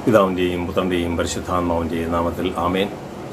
പിതാവിൻ്റെയും പുത്രൻ്റെയും പരിശുദ്ധാത്മാവിൻ്റെയും നാമത്തിൽ ആമേൻ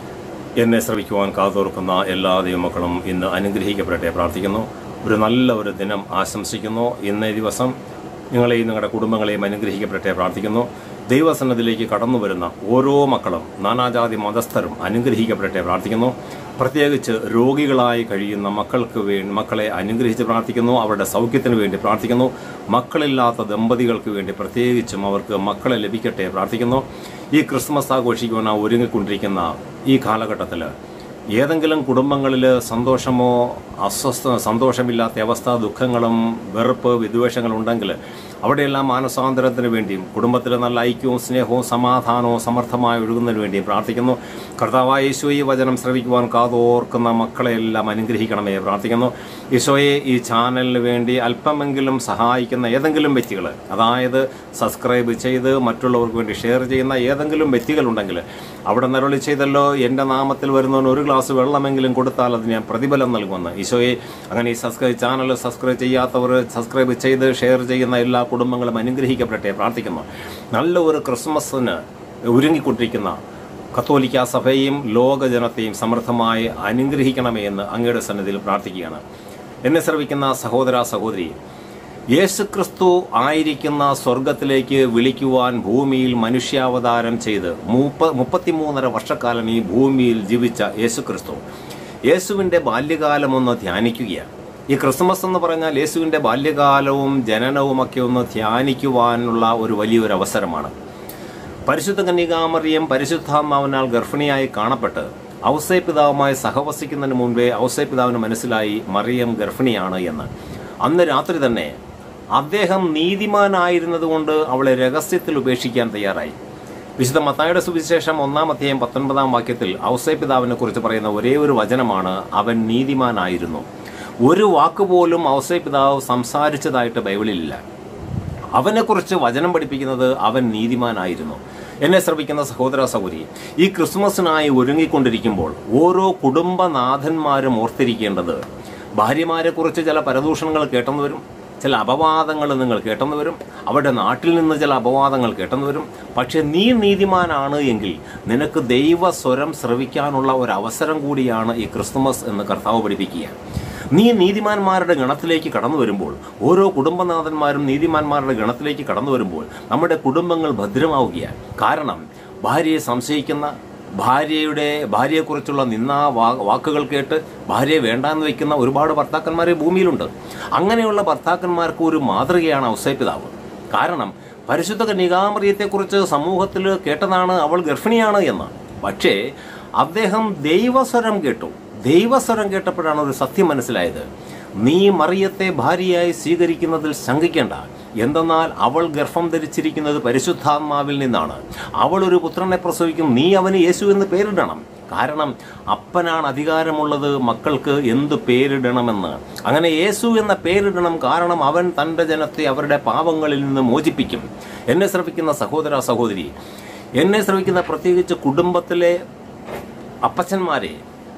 എന്നെ ശ്രമിക്കുവാൻ കാതോർക്കുന്ന എല്ലാ ദൈവമക്കളും ഇന്ന് അനുഗ്രഹിക്കപ്പെടട്ടെ പ്രാർത്ഥിക്കുന്നു ഒരു നല്ല ഒരു ദിനം ആശംസിക്കുന്നു ഇന്നേ ദിവസം നിങ്ങളെയും നിങ്ങളുടെ കുടുംബങ്ങളെയും അനുഗ്രഹിക്കപ്പെടട്ടെ പ്രാർത്ഥിക്കുന്നു ദൈവസന്നതിലേക്ക് കടന്നു വരുന്ന ഓരോ മക്കളും നാനാജാതി മതസ്ഥരും അനുഗ്രഹിക്കപ്പെടട്ടെ പ്രാർത്ഥിക്കുന്നു പ്രത്യേകിച്ച് രോഗികളായി കഴിയുന്ന മക്കൾക്ക് വേണ്ടി മക്കളെ അനുഗ്രഹിച്ച് പ്രാർത്ഥിക്കുന്നു അവരുടെ സൗഖ്യത്തിന് വേണ്ടി പ്രാർത്ഥിക്കുന്നു മക്കളില്ലാത്ത ദമ്പതികൾക്ക് വേണ്ടി പ്രത്യേകിച്ചും അവർക്ക് മക്കളെ ലഭിക്കട്ടെ പ്രാർത്ഥിക്കുന്നു ഈ ക്രിസ്മസ് ആഘോഷിക്കുവാൻ ഒരുങ്ങിക്കൊണ്ടിരിക്കുന്ന ഈ കാലഘട്ടത്തിൽ ഏതെങ്കിലും കുടുംബങ്ങളിൽ സന്തോഷമോ അസ്വസ്ഥ സന്തോഷമില്ലാത്ത അവസ്ഥ ദുഃഖങ്ങളും വെറുപ്പ് വിദ്വേഷങ്ങളുണ്ടെങ്കിൽ അവിടെയെല്ലാം മാനസാന്തരത്തിന് വേണ്ടിയും കുടുംബത്തിൽ നല്ല ഐക്യവും സ്നേഹവും സമാധാനവും സമർത്ഥമായി ഒഴുകുന്നതിന് വേണ്ടിയും പ്രാർത്ഥിക്കുന്നു കർത്താവായ യേശു ഈ വചനം ശ്രവിക്കുവാൻ കാതോർക്കുന്ന മക്കളെയെല്ലാം അനുഗ്രഹിക്കണമേ പ്രാർത്ഥിക്കുന്നു ഈശോയെ ഈ ചാനലിന് വേണ്ടി അല്പമെങ്കിലും സഹായിക്കുന്ന ഏതെങ്കിലും വ്യക്തികൾ അതായത് സബ്സ്ക്രൈബ് ചെയ്ത് മറ്റുള്ളവർക്ക് വേണ്ടി ഷെയർ ചെയ്യുന്ന ഏതെങ്കിലും വ്യക്തികളുണ്ടെങ്കിൽ അവിടെ നിരളി ചെയ്തല്ലോ എൻ്റെ നാമത്തിൽ വരുന്നവന് ഒരു ഗ്ലാസ് വെള്ളമെങ്കിലും കൊടുത്താൽ അത് ഞാൻ പ്രതിഫലം നൽകുമെന്ന് ഈശോയെ അങ്ങനെ ഈ സബ്സ്ക്രൈബ് ചാനൽ സബ്സ്ക്രൈബ് ചെയ്യാത്തവർ സബ്സ്ക്രൈബ് ചെയ്ത് ഷെയർ ചെയ്യുന്ന എല്ലാ കുടുംബങ്ങളും അനുഗ്രഹിക്കപ്പെടട്ടെ പ്രാർത്ഥിക്കുന്നു നല്ല ഒരു ക്രിസ്മസിന് ഒരുങ്ങിക്കൊണ്ടിരിക്കുന്ന കത്തോലിക്ക സഭയെയും ലോകജനത്തെയും സമൃദ്ധമായി അനുഗ്രഹിക്കണമേ എന്ന് അങ്ങയുടെ സന്നിധിയിൽ പ്രാർത്ഥിക്കുകയാണ് എന്നെ ശ്രവിക്കുന്ന സഹോദര സഹോദരി യേശുക്രിസ്തു ആയിരിക്കുന്ന സ്വർഗത്തിലേക്ക് വിളിക്കുവാൻ ഭൂമിയിൽ മനുഷ്യാവതാരം ചെയ്ത് മുപ്പ മുപ്പത്തിമൂന്നര വർഷക്കാലം ഈ ഭൂമിയിൽ ജീവിച്ച യേശുക്രിസ്തു യേശുവിൻ്റെ ബാല്യകാലമൊന്ന് ധ്യാനിക്കുകയാണ് ഈ ക്രിസ്മസ് എന്ന് പറഞ്ഞാൽ യേശുവിൻ്റെ ബാല്യകാലവും ജനനവുമൊക്കെ ഒന്ന് ധ്യാനിക്കുവാനുള്ള ഒരു വലിയൊരു അവസരമാണ് പരിശുദ്ധ കന്യകാമറിയം പരിശുദ്ധാത്മാവിനാൽ ഗർഭിണിയായി കാണപ്പെട്ട് ഔസേ പിതാവുമായി സഹവസിക്കുന്നതിന് മുൻപേ ഔസേ പിതാവിന് മനസ്സിലായി മറിയം ഗർഭിണിയാണ് എന്ന് അന്ന് രാത്രി തന്നെ അദ്ദേഹം നീതിമാനായിരുന്നതുകൊണ്ട് അവളെ രഹസ്യത്തിൽ ഉപേക്ഷിക്കാൻ തയ്യാറായി വിശുദ്ധ മത്തായുടെ സുവിശേഷം ഒന്നാം അധ്യായം പത്തൊൻപതാം വാക്യത്തിൽ ഔസേ പിതാവിനെ കുറിച്ച് പറയുന്ന ഒരേ ഒരു വചനമാണ് അവൻ നീതിമാനായിരുന്നു ഒരു വാക്കുപോലും ഔസേ പിതാവ് സംസാരിച്ചതായിട്ട് ബൈബിളിലില്ല അവനെക്കുറിച്ച് വചനം പഠിപ്പിക്കുന്നത് അവൻ നീതിമാനായിരുന്നു എന്നെ ശ്രമിക്കുന്ന സഹോദര സഹോദരി ഈ ക്രിസ്മസിനായി ഒരുങ്ങിക്കൊണ്ടിരിക്കുമ്പോൾ ഓരോ കുടുംബനാഥന്മാരും ഓർത്തിരിക്കേണ്ടത് ഭാര്യമാരെക്കുറിച്ച് ചില പരദൂഷണങ്ങൾ കേട്ടെന്ന് വരും ചില അപവാദങ്ങൾ നിങ്ങൾ കേട്ടെന്ന് വരും അവരുടെ നാട്ടിൽ നിന്ന് ചില അപവാദങ്ങൾ കേട്ടെന്ന് വരും പക്ഷെ നീ നീതിമാനാണ് എങ്കിൽ നിനക്ക് ദൈവസ്വരം ശ്രവിക്കാനുള്ള ഒരു അവസരം കൂടിയാണ് ഈ ക്രിസ്മസ് എന്ന് കർത്താവ് പഠിപ്പിക്കുക നീ നീതിമാന്മാരുടെ ഗണത്തിലേക്ക് കടന്നു വരുമ്പോൾ ഓരോ കുടുംബനാഥന്മാരും നീതിമാന്മാരുടെ ഗണത്തിലേക്ക് കടന്നു വരുമ്പോൾ നമ്മുടെ കുടുംബങ്ങൾ ഭദ്രമാവുകയാണ് കാരണം ഭാര്യയെ സംശയിക്കുന്ന ഭാര്യയുടെ ഭാര്യയെക്കുറിച്ചുള്ള നിന്നാ വാ വാക്കുകൾ കേട്ട് ഭാര്യയെ വേണ്ടാന്ന് വെക്കുന്ന ഒരുപാട് ഭർത്താക്കന്മാർ ഭൂമിയിലുണ്ട് അങ്ങനെയുള്ള ഭർത്താക്കന്മാർക്ക് ഒരു മാതൃകയാണ് ഔസേപിതാവ് കാരണം പരിശുദ്ധ കന്യകാമറിയത്തെക്കുറിച്ച് സമൂഹത്തിൽ കേട്ടതാണ് അവൾ ഗർഭിണിയാണ് എന്ന് പക്ഷേ അദ്ദേഹം ദൈവസ്വരം കേട്ടു ദൈവസ്വരം കേട്ടപ്പോഴാണ് ഒരു സത്യം മനസ്സിലായത് നീ മറിയത്തെ ഭാര്യയായി സ്വീകരിക്കുന്നതിൽ ശങ്കിക്കേണ്ട എന്തെന്നാൽ അവൾ ഗർഭം ധരിച്ചിരിക്കുന്നത് പരിശുദ്ധാത്മാവിൽ നിന്നാണ് അവൾ ഒരു പുത്രനെ പ്രസവിക്കും നീ അവന് യേശു എന്ന് പേരിടണം കാരണം അപ്പനാണ് അധികാരമുള്ളത് മക്കൾക്ക് എന്ത് പേരിടണമെന്ന് അങ്ങനെ യേശു എന്ന പേരിടണം കാരണം അവൻ തൻ്റെ ജനത്തെ അവരുടെ പാപങ്ങളിൽ നിന്ന് മോചിപ്പിക്കും എന്നെ ശ്രമിക്കുന്ന സഹോദര സഹോദരി എന്നെ ശ്രമിക്കുന്ന പ്രത്യേകിച്ച് കുടുംബത്തിലെ അപ്പച്ചന്മാരെ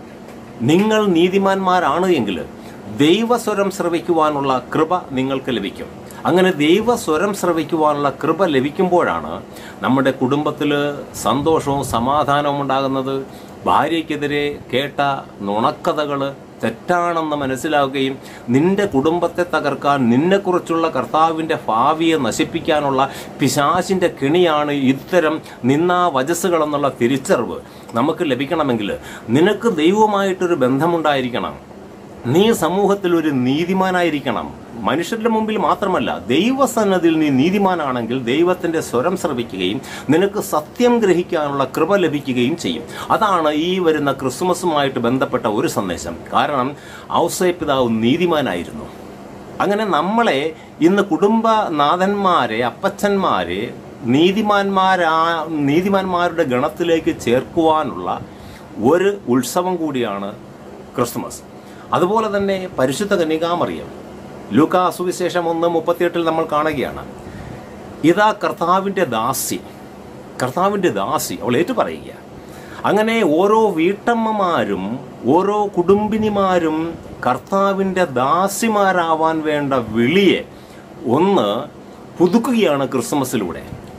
നിങ്ങൾ നീതിമാന്മാരാണ് എങ്കിൽ ദൈവസ്വരം ശ്രവിക്കുവാനുള്ള കൃപ നിങ്ങൾക്ക് ലഭിക്കും അങ്ങനെ ദൈവസ്വരം ശ്രവിക്കുവാനുള്ള കൃപ ലഭിക്കുമ്പോഴാണ് നമ്മുടെ കുടുംബത്തിൽ സന്തോഷവും സമാധാനവും ഉണ്ടാകുന്നത് ഭാര്യയ്ക്കെതിരെ കേട്ട നുണക്കഥകൾ തെറ്റാണെന്ന് മനസ്സിലാക്കുകയും നിന്റെ കുടുംബത്തെ തകർക്കാൻ നിന്നെക്കുറിച്ചുള്ള കർത്താവിൻ്റെ ഭാവിയെ നശിപ്പിക്കാനുള്ള പിശാചിൻ്റെ കെണിയാണ് ഇത്തരം നിന്നാ വജസ്സുകളെന്നുള്ള തിരിച്ചറിവ് നമുക്ക് ലഭിക്കണമെങ്കിൽ നിനക്ക് ദൈവവുമായിട്ടൊരു ബന്ധമുണ്ടായിരിക്കണം നീ സമൂഹത്തിൽ ഒരു നീതിമാനായിരിക്കണം മനുഷ്യരുടെ മുമ്പിൽ മാത്രമല്ല ദൈവസന്നതിൽ നീ നീതിമാനാണെങ്കിൽ ദൈവത്തിന്റെ സ്വരം ശ്രവിക്കുകയും നിനക്ക് സത്യം ഗ്രഹിക്കാനുള്ള കൃപ ലഭിക്കുകയും ചെയ്യും അതാണ് ഈ വരുന്ന ക്രിസ്മസുമായിട്ട് ബന്ധപ്പെട്ട ഒരു സന്ദേശം കാരണം ഔസേ പിതാവ് നീതിമാനായിരുന്നു അങ്ങനെ നമ്മളെ ഇന്ന് കുടുംബനാഥന്മാരെ അപ്പച്ചന്മാരെ നീതിമാന്മാരാ നീതിമാന്മാരുടെ ഗണത്തിലേക്ക് ചേർക്കുവാനുള്ള ഒരു ഉത്സവം കൂടിയാണ് ക്രിസ്മസ് അതുപോലെ തന്നെ പരിശുദ്ധ കന്യകാമറിയം ലൂക്കാ സുവിശേഷം ഒന്ന് മുപ്പത്തിയെട്ടിൽ നമ്മൾ കാണുകയാണ് ഇതാ കർത്താവിൻ്റെ ദാസി കർത്താവിൻ്റെ ദാസി അവൾ ഏറ്റു പറയുക അങ്ങനെ ഓരോ വീട്ടമ്മമാരും ഓരോ കുടുംബിനിമാരും കർത്താവിൻ്റെ ദാസിമാരാവാൻ വേണ്ട വിളിയെ ഒന്ന് പുതുക്കുകയാണ് ക്രിസ്മസിലൂടെ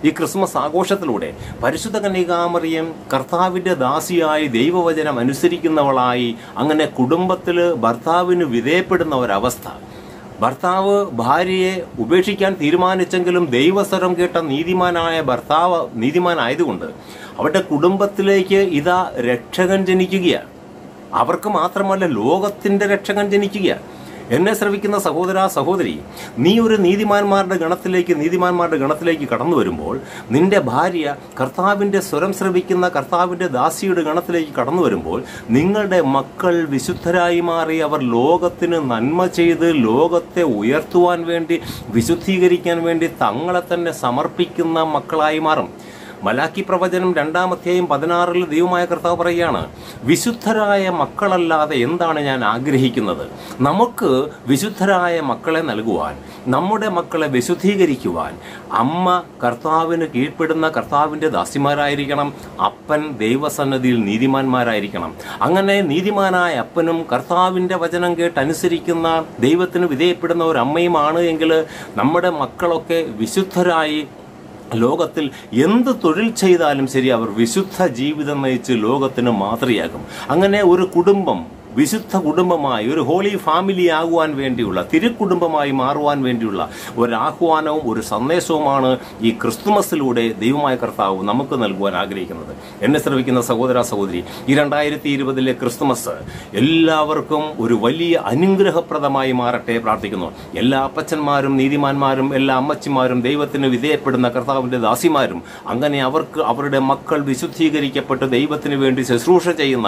ഈ ക്രിസ്മസ് ആഘോഷത്തിലൂടെ പരിശുദ്ധ കന്യകാമറിയം കർത്താവിൻ്റെ ദാസിയായി ദൈവവചനം അനുസരിക്കുന്നവളായി അങ്ങനെ കുടുംബത്തിൽ ഭർത്താവിന് വിധേയപ്പെടുന്ന ഒരവസ്ഥ ഭർത്താവ് ഭാര്യയെ ഉപേക്ഷിക്കാൻ തീരുമാനിച്ചെങ്കിലും ദൈവസ്വരം കേട്ട നീതിമാനായ ഭർത്താവ് നീതിമാനായതുകൊണ്ട് അവരുടെ കുടുംബത്തിലേക്ക് ഇതാ രക്ഷകൻ ജനിക്കുകയാണ് അവർക്ക് മാത്രമല്ല ലോകത്തിന്റെ രക്ഷകൻ ജനിക്കുകയാണ് എന്നെ ശ്രവിക്കുന്ന സഹോദര സഹോദരി നീ ഒരു നീതിമാന്മാരുടെ ഗണത്തിലേക്ക് നീതിമാന്മാരുടെ ഗണത്തിലേക്ക് കടന്നു വരുമ്പോൾ നിന്റെ ഭാര്യ കർത്താവിൻ്റെ സ്വരം ശ്രവിക്കുന്ന കർത്താവിൻ്റെ ദാസിയുടെ ഗണത്തിലേക്ക് കടന്നു വരുമ്പോൾ നിങ്ങളുടെ മക്കൾ വിശുദ്ധരായി മാറി അവർ ലോകത്തിന് നന്മ ചെയ്ത് ലോകത്തെ ഉയർത്തുവാൻ വേണ്ടി വിശുദ്ധീകരിക്കാൻ വേണ്ടി തങ്ങളെ തന്നെ സമർപ്പിക്കുന്ന മക്കളായി മാറും മലാക്കി പ്രവചനം രണ്ടാമത്തെയും പതിനാറിൽ ദൈവമായ കർത്താവ് പറയുകയാണ് വിശുദ്ധരായ മക്കളല്ലാതെ എന്താണ് ഞാൻ ആഗ്രഹിക്കുന്നത് നമുക്ക് വിശുദ്ധരായ മക്കളെ നൽകുവാൻ നമ്മുടെ മക്കളെ വിശുദ്ധീകരിക്കുവാൻ അമ്മ കർത്താവിന് കീഴ്പ്പെടുന്ന കർത്താവിൻ്റെ ദാസിമാരായിരിക്കണം അപ്പൻ ദൈവസന്നദ്ധിയിൽ നീതിമാന്മാരായിരിക്കണം അങ്ങനെ നീതിമാനായ അപ്പനും കർത്താവിൻ്റെ വചനം കേട്ട് അനുസരിക്കുന്ന ദൈവത്തിന് വിധേയപ്പെടുന്ന ഒരു അമ്മയുമാണ് എങ്കിൽ നമ്മുടെ മക്കളൊക്കെ വിശുദ്ധരായി ലോകത്തിൽ എന്ത് തൊഴിൽ ചെയ്താലും ശരി അവർ വിശുദ്ധ ജീവിതം നയിച്ച് ലോകത്തിന് മാതൃയാകും അങ്ങനെ ഒരു കുടുംബം വിശുദ്ധ കുടുംബമായി ഒരു ഹോളി ഫാമിലി ആകുവാൻ വേണ്ടിയുള്ള തിരുക്കുടുംബമായി മാറുവാൻ വേണ്ടിയുള്ള ഒരു ആഹ്വാനവും ഒരു സന്ദേശവുമാണ് ഈ ക്രിസ്തുമസിലൂടെ ദൈവമായ കർത്താവ് നമുക്ക് നൽകുവാൻ ആഗ്രഹിക്കുന്നത് എന്നെ ശ്രമിക്കുന്ന സഹോദര സഹോദരി ഈ രണ്ടായിരത്തി ഇരുപതിലെ ക്രിസ്തുമസ് എല്ലാവർക്കും ഒരു വലിയ അനുഗ്രഹപ്രദമായി മാറട്ടെ പ്രാർത്ഥിക്കുന്നു എല്ലാ അപ്പച്ചന്മാരും നീതിമാന്മാരും എല്ലാ അമ്മച്ചിമാരും ദൈവത്തിന് വിധേയപ്പെടുന്ന കർത്താവിൻ്റെ ദാസിമാരും അങ്ങനെ അവർക്ക് അവരുടെ മക്കൾ വിശുദ്ധീകരിക്കപ്പെട്ട് ദൈവത്തിന് വേണ്ടി ശുശ്രൂഷ ചെയ്യുന്ന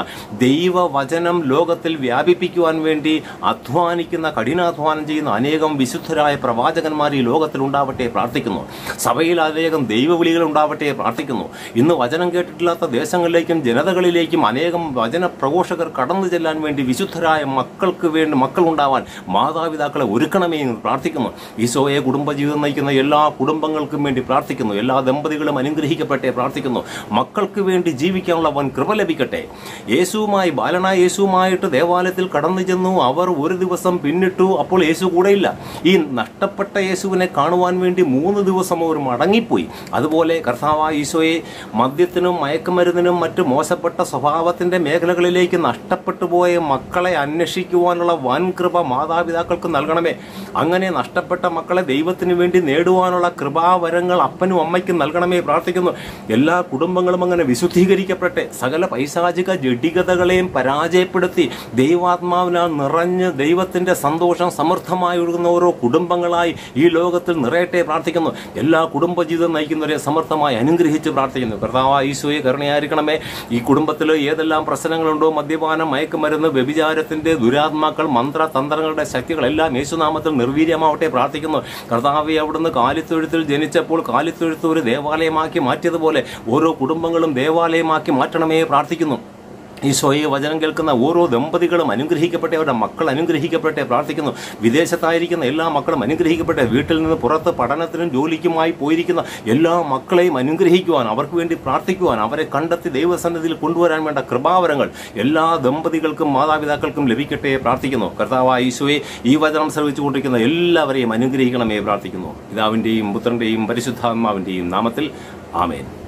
ദൈവവചനം ലോകത്തിൽ വ്യാപിപ്പിക്കുവാൻ വേണ്ടി അധ്വാനിക്കുന്ന കഠിനാധ്വാനം ചെയ്യുന്ന അനേകം വിശുദ്ധരായ പ്രവാചകന്മാർ ഈ ലോകത്തിൽ ഉണ്ടാവട്ടെ പ്രാർത്ഥിക്കുന്നു സഭയിൽ അനേകം ദൈവവിളികൾ ഉണ്ടാവട്ടെ പ്രാർത്ഥിക്കുന്നു ഇന്ന് വചനം കേട്ടിട്ടില്ലാത്ത ദേശങ്ങളിലേക്കും ജനതകളിലേക്കും അനേകം വചന പ്രഘോഷകർ കടന്നു ചെല്ലാൻ വേണ്ടി വിശുദ്ധരായ മക്കൾക്ക് വേണ്ടി മക്കൾ ഉണ്ടാവാൻ മാതാപിതാക്കളെ ഒരുക്കണമേ എന്ന് പ്രാർത്ഥിക്കുന്നു ഈശോയെ കുടുംബജീവിതം നയിക്കുന്ന എല്ലാ കുടുംബങ്ങൾക്കും വേണ്ടി പ്രാർത്ഥിക്കുന്നു എല്ലാ ദമ്പതികളും അനുഗ്രഹിക്കപ്പെട്ടെ പ്രാർത്ഥിക്കുന്നു മക്കൾക്ക് വേണ്ടി ജീവിക്കാനുള്ള വൻ കൃപ ലഭിക്കട്ടെ യേശുവുമായി ബാലനായ യേശുവുമായിട്ട് ദേവാലയത്തിൽ കടന്നു ചെന്നു അവർ ഒരു ദിവസം പിന്നിട്ടു അപ്പോൾ യേശു കൂടെയില്ല ഈ നഷ്ടപ്പെട്ട യേശുവിനെ കാണുവാൻ വേണ്ടി മൂന്ന് ദിവസം അവർ മടങ്ങിപ്പോയി അതുപോലെ കർത്താവായ ഈശോയെ മദ്യത്തിനും മയക്കുമരുന്നിനും മറ്റു മോശപ്പെട്ട സ്വഭാവത്തിന്റെ മേഖലകളിലേക്ക് നഷ്ടപ്പെട്ടു പോയ മക്കളെ അന്വേഷിക്കുവാനുള്ള വൻ കൃപ മാതാപിതാക്കൾക്ക് നൽകണമേ അങ്ങനെ നഷ്ടപ്പെട്ട മക്കളെ ദൈവത്തിന് വേണ്ടി നേടുവാനുള്ള കൃപാവരങ്ങൾ അപ്പനും അമ്മയ്ക്കും നൽകണമേ പ്രാർത്ഥിക്കുന്നു എല്ലാ കുടുംബങ്ങളും അങ്ങനെ വിശുദ്ധീകരിക്കപ്പെടട്ടെ സകല പൈശാചിക ജഡികതകളെയും പരാജയപ്പെടുത്തി ദൈവാത്മാവിനാൽ നിറഞ്ഞ് ദൈവത്തിന്റെ സന്തോഷം സമൃദ്ധമായി ഒഴുകുന്ന ഓരോ കുടുംബങ്ങളായി ഈ ലോകത്തിൽ നിറയട്ടെ പ്രാർത്ഥിക്കുന്നു എല്ലാ കുടുംബജീവിതം നയിക്കുന്നവരെ സമർത്ഥമായി അനുഗ്രഹിച്ച് പ്രാർത്ഥിക്കുന്നു കർത്താവായ ഈശോയെ കരുണയായിരിക്കണമേ ഈ കുടുംബത്തിൽ ഏതെല്ലാം പ്രശ്നങ്ങളുണ്ടോ മദ്യപാനം മയക്കുമരുന്ന് വ്യഭിചാരത്തിന്റെ ദുരാത്മാക്കൾ മന്ത്ര തന്ത്രങ്ങളുടെ ശക്തികളെല്ലാം യേശുനാമത്തിൽ നിർവീര്യമാവട്ടെ പ്രാർത്ഥിക്കുന്നു കർത്താവെ അവിടുന്ന് കാലിത്തൊഴുത്തിൽ ജനിച്ചപ്പോൾ കാലിത്തൊഴുത്ത് ഒരു ദേവാലയമാക്കി മാറ്റിയതുപോലെ ഓരോ കുടുംബങ്ങളും ദേവാലയമാക്കി മാറ്റണമേ പ്രാർത്ഥിക്കുന്നു ഈശോയെ വചനം കേൾക്കുന്ന ഓരോ ദമ്പതികളും അനുഗ്രഹിക്കപ്പെട്ടെ അവരുടെ മക്കൾ അനുഗ്രഹിക്കപ്പെട്ടെ പ്രാർത്ഥിക്കുന്നു വിദേശത്തായിരിക്കുന്ന എല്ലാ മക്കളും അനുഗ്രഹിക്കപ്പെട്ടെ വീട്ടിൽ നിന്ന് പുറത്ത് പഠനത്തിനും ജോലിക്കുമായി പോയിരിക്കുന്ന എല്ലാ മക്കളെയും അനുഗ്രഹിക്കുവാൻ അവർക്ക് വേണ്ടി പ്രാർത്ഥിക്കുവാൻ അവരെ കണ്ടെത്തി ദൈവസന്നിധിയിൽ കൊണ്ടുവരാൻ വേണ്ട കൃപാവരങ്ങൾ എല്ലാ ദമ്പതികൾക്കും മാതാപിതാക്കൾക്കും ലഭിക്കട്ടെ പ്രാർത്ഥിക്കുന്നു കർത്താവായ ഈശോയെ ഈ വചനം ശ്രവിച്ചുകൊണ്ടിരിക്കുന്ന എല്ലാവരെയും അനുഗ്രഹിക്കണമേ പ്രാർത്ഥിക്കുന്നു പിതാവിൻ്റെയും പുത്രൻ്റെയും പരിശുദ്ധാത്മാവിൻ്റെയും നാമത്തിൽ ആമേൻ